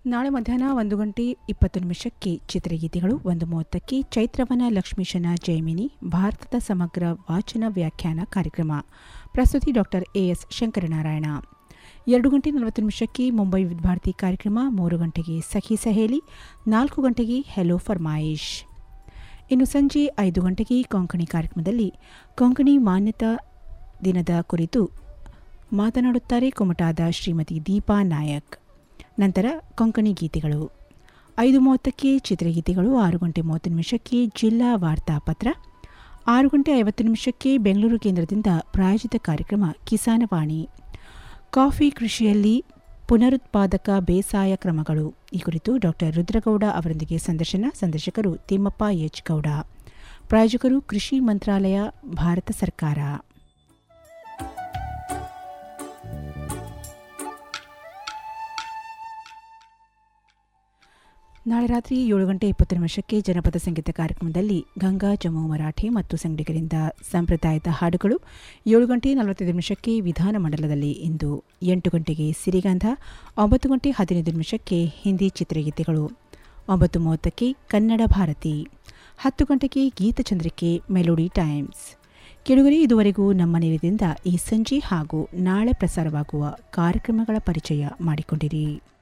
ನಾಳೆ ಮಧ್ಯಾಹ್ನ ಒಂದು ಗಂಟೆ ಇಪ್ಪತ್ತು ನಿಮಿಷಕ್ಕೆ ಚಿತ್ರಗೀತೆಗಳು ಒಂದು ಮೂವತ್ತಕ್ಕೆ ಚೈತ್ರವನ ಲಕ್ಷ್ಮೀಶನ ಜೈಮಿನಿ ಭಾರತದ ಸಮಗ್ರ ವಾಚನ ವ್ಯಾಖ್ಯಾನ ಕಾರ್ಯಕ್ರಮ ಪ್ರಸ್ತುತಿ ಡಾಕ್ಟರ್ ಎಎಸ್ ಶಂಕರನಾರಾಯಣ ಎರಡು ಗಂಟೆ ನಲವತ್ತು ನಿಮಿಷಕ್ಕೆ ಮುಂಬೈ ವಿದ್ಯಾರ್ಥಿ ಕಾರ್ಯಕ್ರಮ ಮೂರು ಗಂಟೆಗೆ ಸಖಿ ಸಹೇಲಿ ನಾಲ್ಕು ಗಂಟೆಗೆ ಹೆಲೋ ಫರ್ಮಾಯಿಶ್ ಇನ್ನು ಸಂಜೆ ಐದು ಗಂಟೆಗೆ ಕೊಂಕಣಿ ಕಾರ್ಯಕ್ರಮದಲ್ಲಿ ಕೊಂಕಣಿ ಮಾನ್ಯತಾ ದಿನದ ಕುರಿತು ಮಾತನಾಡುತ್ತಾರೆ ಕುಮಟಾದ ಶ್ರೀಮತಿ ದೀಪಾ ನಾಯಕ್ ನಂತರ ಕೊಂಕಣಿ ಗೀತೆಗಳು ಐದು ಮೂವತ್ತಕ್ಕೆ ಚಿತ್ರಗೀತೆಗಳು ಆರು ಗಂಟೆ ಮೂವತ್ತು ನಿಮಿಷಕ್ಕೆ ಜಿಲ್ಲಾ ವಾರ್ತಾಪತ್ರ ಆರು ಗಂಟೆ ಐವತ್ತು ನಿಮಿಷಕ್ಕೆ ಬೆಂಗಳೂರು ಕೇಂದ್ರದಿಂದ ಪ್ರಾಯೋಜಿತ ಕಾರ್ಯಕ್ರಮ ಕಿಸಾನವಾಣಿ ಕಾಫಿ ಕೃಷಿಯಲ್ಲಿ ಪುನರುತ್ಪಾದಕ ಬೇಸಾಯ ಕ್ರಮಗಳು ಈ ಕುರಿತು ಡಾಕ್ಟರ್ ರುದ್ರಗೌಡ ಅವರೊಂದಿಗೆ ಸಂದರ್ಶನ ಸಂದರ್ಶಕರು ತಿಮ್ಮಪ್ಪ ಎಚ್ ಗೌಡ ಪ್ರಾಯೋಜಕರು ಕೃಷಿ ಮಂತ್ರಾಲಯ ಭಾರತ ಸರ್ಕಾರ ನಾಳೆ ರಾತ್ರಿ ಏಳು ಗಂಟೆ ಇಪ್ಪತ್ತು ನಿಮಿಷಕ್ಕೆ ಜನಪದ ಸಂಗೀತ ಕಾರ್ಯಕ್ರಮದಲ್ಲಿ ಗಂಗಾ ಜಮ್ಮು ಮರಾಠಿ ಮತ್ತು ಸಂಗಡಿಗರಿಂದ ಸಂಪ್ರದಾಯದ ಹಾಡುಗಳು ಏಳು ಗಂಟೆ ನಲವತ್ತೈದು ನಿಮಿಷಕ್ಕೆ ವಿಧಾನಮಂಡಲದಲ್ಲಿ ಇಂದು ಎಂಟು ಗಂಟೆಗೆ ಸಿರಿಗಂಧ ಒಂಬತ್ತು ಗಂಟೆ ಹದಿನೈದು ನಿಮಿಷಕ್ಕೆ ಹಿಂದಿ ಚಿತ್ರಗೀತೆಗಳು ಒಂಬತ್ತು ಮೂವತ್ತಕ್ಕೆ ಕನ್ನಡ ಭಾರತಿ ಹತ್ತು ಗಂಟೆಗೆ ಗೀತಚಂದ್ರಿಕೆ ಮೆಲೋಡಿ ಟೈಮ್ಸ್ ಕೆಳಗರೆ ಇದುವರೆಗೂ ನಮ್ಮ ನಿಲಯದಿಂದ ಈ ಸಂಜೆ ಹಾಗೂ ನಾಳೆ ಪ್ರಸಾರವಾಗುವ ಕಾರ್ಯಕ್ರಮಗಳ ಪರಿಚಯ ಮಾಡಿಕೊಂಡಿರಿ